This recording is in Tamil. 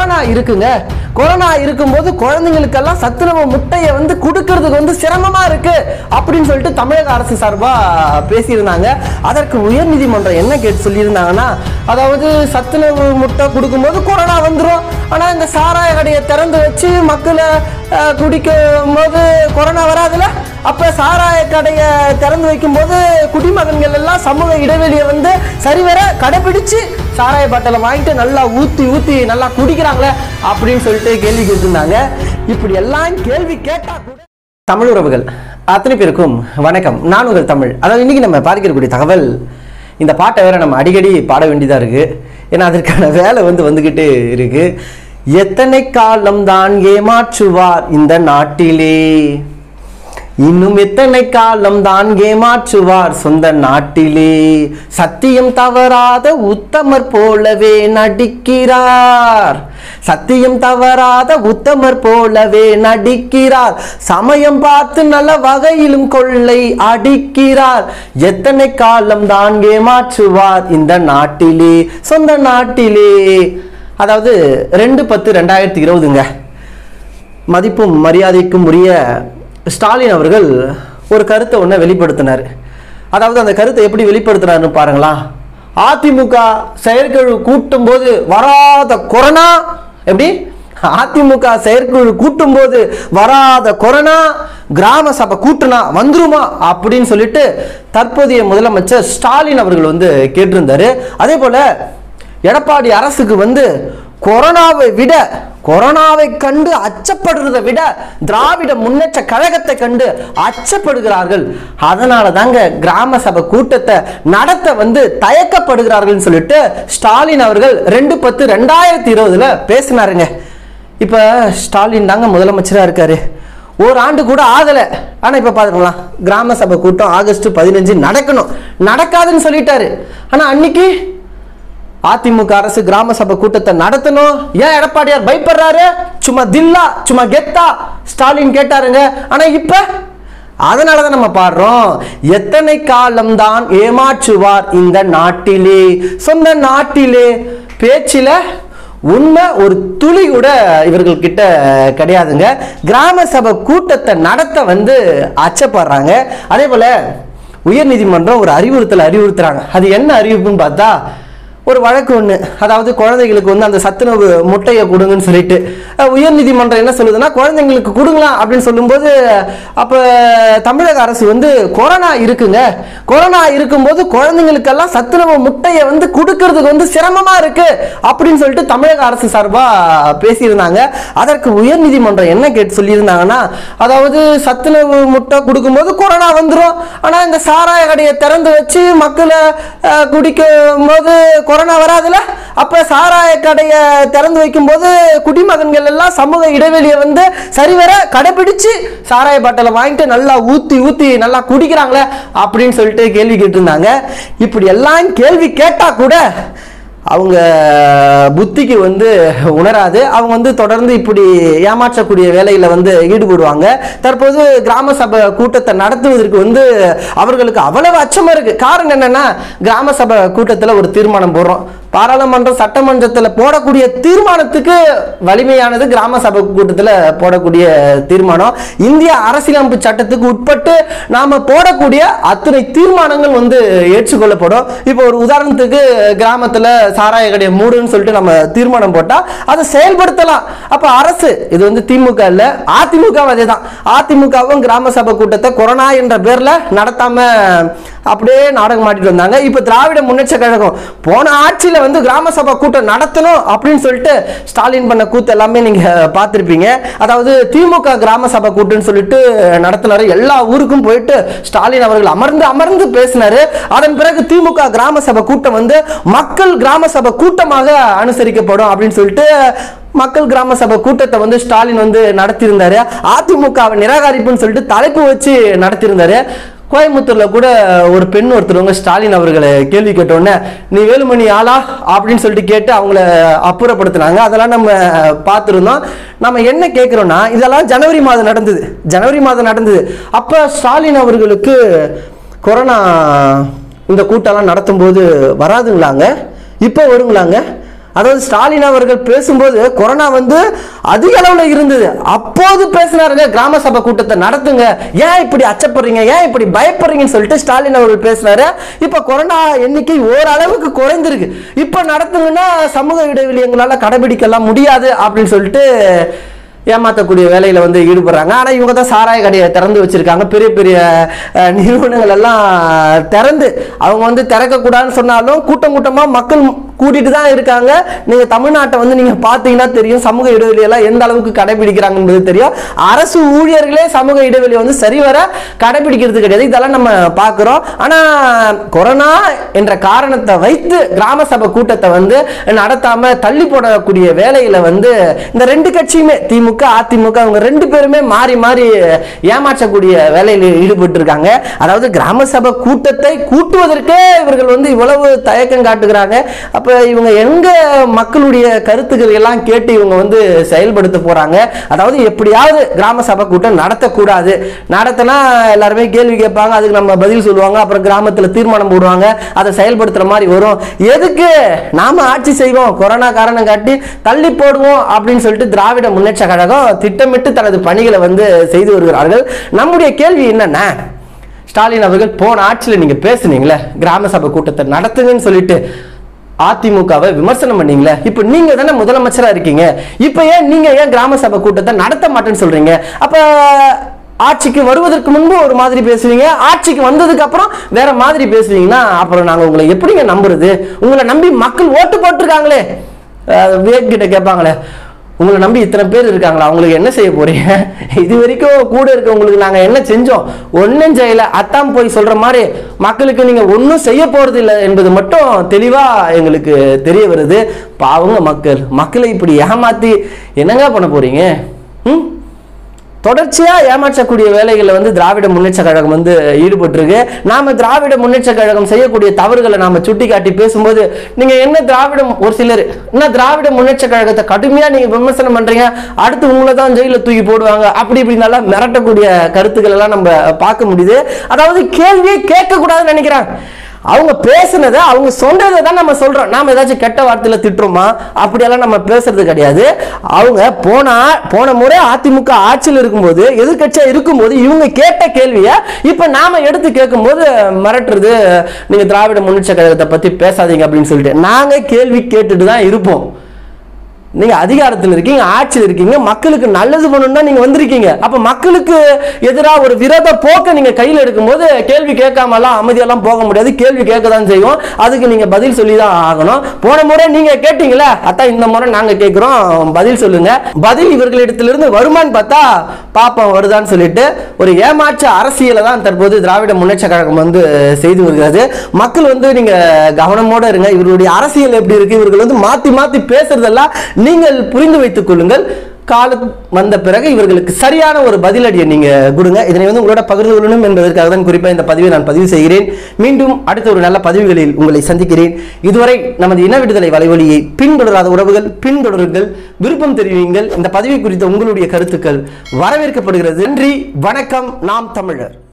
கொரோனா இருக்குங்க கொரோனா இருக்கும்போது குழந்தைங்களுக்கெல்லாம் சத்துணவு முட்டையை வந்து கொடுக்கறதுக்கு வந்து சிரமமா இருக்கு அப்படின்னு சொல்லிட்டு தமிழக அரசு சார்பா பேசியிருந்தாங்க அதற்கு உயர்நீதிமன்றம் என்ன கேட்டு சொல்லியிருந்தாங்கன்னா அதாவது சத்துணவு முட்டை கொடுக்கும்போது கொரோனா வந்துடும் ஆனா இந்த சாராய கடையை திறந்து வச்சு மக்களை அஹ், குடிக்கும் போது கொரோனா வராதுல அப்ப சாராய கடையை திறந்து வைக்கும்போது குடிமகன்கள் எல்லாம் சமூக இடைவெளியை வந்து சரிவர கடைபிடிச்சு சாராய பாட்டிலை வாங்கிட்டு நல்லா ஊத்தி ஊத்தி நல்லா குடிக்கிறாங்களே அப்படின்னு சொல்லிட்டு கேள்வி கேட்டிருந்தாங்க இப்படி எல்லாம் கேள்வி கேட்டா கூட தமிழ் உறவுகள் அத்தனை பேருக்கும் வணக்கம் நான் உங்கள் தமிழ் அதாவது இன்னைக்கு நம்ம பார்க்கக்கூடிய தகவல் இந்த பாட்டை வேற நம்ம அடிக்கடி பாட வேண்டியதா இருக்கு ஏன்னா அதற்கான வேலை வந்து வந்துகிட்டு இருக்கு எத்தனை காலம் தான் ஏமாற்றுவார் இந்த நாட்டிலே இன்னும் எத்தனை காலம் தான் ஏமாற்றுவார் சொந்த நாட்டிலே சத்தியம் தவறாத உத்தமர் போலவே நடிக்கிறார் சத்தியம் தவறாத உத்தமர் போலவே நடிக்கிறார் சமயம் பார்த்து நல்ல வகையிலும் கொள்ளை அடிக்கிறார் எத்தனை காலம் தான் ஏமாற்றுவார் இந்த நாட்டிலே சொந்த நாட்டிலே அதாவது ரெண்டு பத்து ரெண்டாயிரத்தி இருபதுங்க மதிப்பும் மரியாதைக்கும் உரிய ஸ்டாலின் அவர்கள் ஒரு கருத்தை ஒன்று வெளிப்படுத்தினார் அதாவது அந்த கருத்தை எப்படி வெளிப்படுத்தினார்னு பாருங்களா அதிமுக செயற்குழு கூட்டும் போது வராத கொரோனா எப்படி அதிமுக செயற்குழு கூட்டும் போது வராத கொரோனா கிராம சபை கூட்டுனா வந்துருமா அப்படின்னு சொல்லிட்டு தற்போதைய முதலமைச்சர் ஸ்டாலின் அவர்கள் வந்து கேட்டிருந்தாரு அதே போல எடப்பாடி அரசுக்கு வந்து கொரோனாவை விட கொரோனாவை கண்டு அச்சப்படுறதை விட திராவிட முன்னேற்ற கழகத்தை கண்டு அச்சப்படுகிறார்கள் அதனால தாங்க கிராம சபை கூட்டத்தை நடத்த வந்து தயக்கப்படுகிறார்கள்னு சொல்லிட்டு ஸ்டாலின் அவர்கள் ரெண்டு பத்து ரெண்டாயிரத்தி இருபதுல பேசினாருங்க இப்ப ஸ்டாலின் தாங்க முதலமைச்சரா இருக்காரு ஒரு ஆண்டு கூட ஆகல ஆனா இப்ப பாத்துக்கலாம் கிராம சபை கூட்டம் ஆகஸ்ட் பதினஞ்சு நடக்கணும் நடக்காதுன்னு சொல்லிட்டாரு ஆனா அன்னைக்கு அதிமுக அரசு கிராம சபை கூட்டத்தை நடத்தணும் ஏன் எடப்பாடியார் பயப்படுறாரு சும்மா தில்லா சும்மா கெத்தா ஸ்டாலின் கேட்டாருங்க ஆனா இப்ப அதனாலதான் நம்ம பாடுறோம் எத்தனை காலம்தான் ஏமாற்றுவார் இந்த நாட்டிலே சொந்த நாட்டிலே பேச்சில உண்மை ஒரு துளி கூட இவர்கள் கிட்ட கிடையாதுங்க கிராம சபை கூட்டத்தை நடத்த வந்து அச்சப்படுறாங்க அதே போல உயர்நீதிமன்றம் ஒரு அறிவுறுத்தல் அறிவுறுத்துறாங்க அது என்ன அறிவிப்புன்னு பார்த்தா ஒரு வழக்கு ஒன்று அதாவது குழந்தைகளுக்கு வந்து அந்த சத்துணவு முட்டையை கொடுங்கன்னு சொல்லிட்டு அஹ் உயர்நீதிமன்றம் என்ன சொல்லுதுன்னா குழந்தைங்களுக்கு கொடுங்களாம் அப்படின்னு சொல்லும்போது அப்போ தமிழக அரசு வந்து கொரோனா இருக்குங்க கொரோனா இருக்கும்போது குழந்தைங்களுக்கெல்லாம் சத்துணவு முட்டையை வந்து கொடுக்கறதுக்கு வந்து சிரமமா இருக்கு அப்படின்னு சொல்லிட்டு தமிழக அரசு சார்பா பேசியிருந்தாங்க அதற்கு உயர்நீதிமன்றம் என்ன கேட்டு சொல்லியிருந்தாங்கன்னா அதாவது சத்துணவு முட்டை கொடுக்கும்போது கொரோனா வந்துடும் ஆனா இந்த சாராய கடையை திறந்து வச்சு மக்களை அஹ், குடிக்கும் போது கொரோனா வராதுல அப்ப சாராய கடையை திறந்து வைக்கும்போது குடிமகன்கள் எல்லாம் சமூக இடைவெளியை வந்து சரிவர கடைபிடிச்சு சாராய பாட்டிலை வாங்கிட்டு நல்லா ஊத்தி ஊத்தி நல்லா குடிக்கிறாங்களே அப்படின்னு சொல்லிட்டு கேள்வி கேட்டிருந்தாங்க இப்படி எல்லாம் கேள்வி கேட்டா கூட அவங்க புத்திக்கு வந்து உணராது அவங்க வந்து தொடர்ந்து இப்படி ஏமாற்றக்கூடிய வேலையில வந்து ஈடுபடுவாங்க தற்போது கிராம சபை கூட்டத்தை நடத்துவதற்கு வந்து அவர்களுக்கு அவ்வளவு அச்சமா இருக்கு காரணம் என்னன்னா கிராம சபை கூட்டத்துல ஒரு தீர்மானம் போடுறோம் பாராளுமன்ற சட்டமன்றத்துல போடக்கூடிய தீர்மானத்துக்கு வலிமையானது கிராம சபை கூட்டத்துல போடக்கூடிய தீர்மானம் இந்திய அரசியலமைப்பு சட்டத்துக்கு உட்பட்டு நாம போடக்கூடிய அத்தனை தீர்மானங்கள் வந்து ஏற்றுக்கொள்ளப்படும் இப்போ ஒரு உதாரணத்துக்கு கிராமத்துல சாராய கடையை மூடுன்னு சொல்லிட்டு நம்ம தீர்மானம் போட்டா அதை செயல்படுத்தலாம் அப்ப அரசு இது வந்து திமுக இல்ல அதிமுக அதே தான் அதிமுகவும் கிராம சபை கூட்டத்தை கொரோனா என்ற பேர்ல நடத்தாம அப்படியே நாடகம் மாட்டிட்டு வந்தாங்க இப்ப திராவிட முன்னேற்ற கழகம் போன ஆட்சியில வந்து கிராம சபை கூட்டம் நடத்தணும் அப்படின்னு சொல்லிட்டு ஸ்டாலின் பண்ண கூத்து எல்லாமே நீங்க பார்த்திருப்பீங்க அதாவது திமுக கிராம சபை கூட்டம்னு சொல்லிட்டு நடத்தினாரு எல்லா ஊருக்கும் போயிட்டு ஸ்டாலின் அவர்கள் அமர்ந்து அமர்ந்து பேசினாரு அதன் பிறகு திமுக கிராம சபை கூட்டம் வந்து மக்கள் கிராம சபை கூட்டமாக அனுசரிக்கப்படும் அப்படின்னு சொல்லிட்டு மக்கள் கிராம சபை கூட்டத்தை வந்து ஸ்டாலின் வந்து நடத்தியிருந்தாரு அதிமுகவை நிராகரிப்புன்னு சொல்லிட்டு தலைப்பு வச்சு நடத்தியிருந்தாரு கோயம்புத்தூர்ல கூட ஒரு பெண் ஒருத்தர் ஸ்டாலின் அவர்களை கேள்வி கேட்ட உடனே நீ வேலுமணி ஆளா அப்படின்னு சொல்லிட்டு கேட்டு அவங்கள அப்புறப்படுத்தினாங்க அதெல்லாம் நம்ம பார்த்துருந்தோம் நம்ம என்ன கேட்குறோம்னா இதெல்லாம் ஜனவரி மாதம் நடந்தது ஜனவரி மாதம் நடந்தது அப்போ ஸ்டாலின் அவர்களுக்கு கொரோனா இந்த கூட்டம்லாம் நடத்தும்போது வராதுங்களாங்க இப்போ வருங்களாங்க அதாவது ஸ்டாலின் அவர்கள் பேசும்போது கொரோனா வந்து அதிக அளவுல இருந்தது அப்போது பேசினாருங்க கிராம சபை கூட்டத்தை நடத்துங்க ஏன் இப்படி அச்சப்படுறீங்க ஏன் இப்படி பயப்படுறீங்கன்னு சொல்லிட்டு ஸ்டாலின் அவர்கள் பேசினாரு இப்ப கொரோனா எண்ணிக்கை ஓரளவுக்கு குறைந்திருக்கு இப்ப நடத்துங்கன்னா சமூக இடைவெளி எங்களால கடைபிடிக்கலாம் முடியாது அப்படின்னு சொல்லிட்டு ஏமாத்தக்கூடிய வேலையில வந்து ஈடுபடுறாங்க ஆனா இவங்க தான் சாராய கடையை திறந்து வச்சிருக்காங்க பெரிய பெரிய அஹ், நிறுவனங்கள் எல்லாம் திறந்து அவங்க வந்து திறக்கக்கூடாதுன்னு சொன்னாலும் கூட்டம் கூட்டமா மக்கள் கூட்டிட்டு தான் இருக்காங்க நீங்க தமிழ்நாட்டை வந்து நீங்க பாத்தீங்கன்னா தெரியும் சமூக இடைவெளி எல்லாம் எந்த அளவுக்கு கடைபிடிக்கிறாங்க என்பது தெரியும் அரசு ஊழியர்களே சமூக இடைவெளி வந்து சரிவர கடைபிடிக்கிறது கிடையாது இதெல்லாம் நம்ம பார்க்கிறோம் ஆனா கொரோனா என்ற காரணத்தை வைத்து கிராம சபை கூட்டத்தை வந்து நடத்தாம தள்ளி போடக்கூடிய வேலையில வந்து இந்த ரெண்டு கட்சியுமே திமுக அதிமுக அவங்க ரெண்டு பேருமே மாறி மாறி ஏமாற்றக்கூடிய வேலையில் ஈடுபட்டு இருக்காங்க அதாவது கிராம சபை கூட்டத்தை கூட்டுவதற்கே இவர்கள் வந்து இவ்வளவு தயக்கம் காட்டுகிறாங்க அப்ப இவங்க எங்க மக்களுடைய கருத்துக்கள் எல்லாம் கேட்டு இவங்க வந்து செயல்படுத்த போறாங்க அதாவது எப்படியாவது கிராம சபை கூட்டம் நடத்தக்கூடாது நடத்தினா எல்லாருமே கேள்வி கேட்பாங்க அதுக்கு நம்ம பதில் சொல்லுவாங்க அப்புறம் கிராமத்துல தீர்மானம் போடுவாங்க அதை செயல்படுத்துற மாதிரி வரும் எதுக்கு நாம ஆட்சி செய்வோம் கொரோனா காரணம் காட்டி தள்ளி போடுவோம் அப்படின்னு சொல்லிட்டு திராவிட முன்னேற்ற கழகம் திட்டமிட்டு தனது பணிகளை வந்து செய்து வருகிறார்கள் நம்முடைய கேள்வி என்னன்னா ஸ்டாலின் அவர்கள் போன ஆட்சியில் நீங்க பேசுனீங்களே கிராம சபை கூட்டத்தை நடத்துங்கன்னு சொல்லிட்டு அதிமுகவை விமர்சனம் பண்ணீங்களே இப்போ நீங்க தானே முதலமைச்சரா இருக்கீங்க இப்போ ஏன் நீங்க ஏன் கிராம சபை கூட்டத்தை நடத்த மாட்டேன்னு சொல்றீங்க அப்ப ஆட்சிக்கு வருவதற்கு முன்பு ஒரு மாதிரி பேசுவீங்க ஆட்சிக்கு வந்ததுக்கு அப்புறம் வேற மாதிரி பேசுவீங்கன்னா அப்புறம் நாங்க உங்களை எப்படிங்க நம்புறது உங்களை நம்பி மக்கள் ஓட்டு போட்டிருக்காங்களே அஹ் விவேக் கிட்ட கேட்பாங்களே உங்களை நம்பி இத்தனை பேர் இருக்காங்களா அவங்களுக்கு என்ன செய்ய போறீங்க இது வரைக்கும் கூட இருக்கவங்களுக்கு நாங்க என்ன செஞ்சோம் ஒன்றும் செய்யல அத்தான் போய் சொல்ற மாதிரி மக்களுக்கு நீங்க ஒன்றும் செய்ய போறது இல்லை என்பது மட்டும் தெளிவா எங்களுக்கு தெரிய வருது பாவங்க மக்கள் மக்களை இப்படி ஏமாத்தி என்னங்க பண்ண போறீங்க ம் தொடர்ச்சியா ஏமாற்றக்கூடிய வேலைகளை வந்து திராவிட முன்னேற்ற கழகம் வந்து ஈடுபட்டிருக்கு நாம திராவிட முன்னேற்ற கழகம் செய்யக்கூடிய தவறுகளை நாம சுட்டிக்காட்டி பேசும்போது நீங்க என்ன திராவிடம் ஒரு சிலர் என்ன திராவிட முன்னேற்ற கழகத்தை கடுமையா நீங்க விமர்சனம் பண்றீங்க அடுத்து உங்களை தான் ஜெயில தூக்கி போடுவாங்க அப்படி இப்படி நல்லா மிரட்டக்கூடிய கருத்துக்கள் எல்லாம் நம்ம பார்க்க முடியுது அதாவது கேள்வியே கேட்க கூடாதுன்னு நினைக்கிறாங்க அவங்க பேசுனதை அவங்க சொன்னதை தான் நம்ம சொல்றோம் நாம ஏதாச்சும் கெட்ட வார்த்தையில திட்டுறோமா அப்படியெல்லாம் நம்ம பேசுறது கிடையாது அவங்க போன ஆ- போன முறை அதிமுக ஆட்சியில் இருக்கும்போது எதிர்க்கட்சியா இருக்கும்போது இவங்க கேட்ட கேள்வியை இப்ப நாம எடுத்து கேட்கும்போது மிரட்டுறது நீங்க திராவிட முன்னேற்ற கழகத்தை பத்தி பேசாதீங்க அப்படின்னு சொல்லிட்டு நாங்க கேள்வி கேட்டுட்டு தான் இருப்போம் நீங்க அதிகாரத்தில் இருக்கீங்க ஆட்சியில் இருக்கீங்க மக்களுக்கு நல்லது பண்ணணும் தான் நீங்க வந்திருக்கீங்க அப்ப மக்களுக்கு எதிராக ஒரு விரோத போக்க நீங்க கையில் எடுக்கும்போது கேள்வி கேட்காமலாம் அமைதியெல்லாம் போக முடியாது கேள்வி கேட்க தான் செய்வோம் அதுக்கு நீங்க பதில் சொல்லி தான் ஆகணும் போன முறை நீங்க கேட்டீங்களா அதான் இந்த முறை நாங்க கேட்கிறோம் பதில் சொல்லுங்க பதில் இவர்களிடத்திலிருந்து வருமான்னு பார்த்தா பாப்போம் வருதான்னு சொல்லிட்டு ஒரு ஏமாற்ற அரசியலை தான் தற்போது திராவிட முன்னேற்ற கழகம் வந்து செய்து வருகிறது மக்கள் வந்து நீங்க கவனமோட இருங்க இவர்களுடைய அரசியல் எப்படி இருக்கு இவர்கள் வந்து மாத்தி மாத்தி பேசுறதெல்லாம் நீங்கள் புரிந்து வைத்துக் கொள்ளுங்கள் காலம் வந்த பிறகு இவர்களுக்கு சரியான ஒரு பதிலடியை நீங்க கொடுங்க இதனை வந்து உங்களோட பகிர்ந்து கொள்ளணும் என்பதற்காக தான் குறிப்பாக இந்த பதிவை நான் பதிவு செய்கிறேன் மீண்டும் அடுத்த ஒரு நல்ல பதிவுகளில் உங்களை சந்திக்கிறேன் இதுவரை நமது இன விடுதலை வலைவலியை பின்தொடராத உறவுகள் பின்தொடருங்கள் விருப்பம் தெரிவியுங்கள் இந்த பதிவை குறித்த உங்களுடைய கருத்துக்கள் வரவேற்கப்படுகிறது நன்றி வணக்கம் நாம் தமிழர்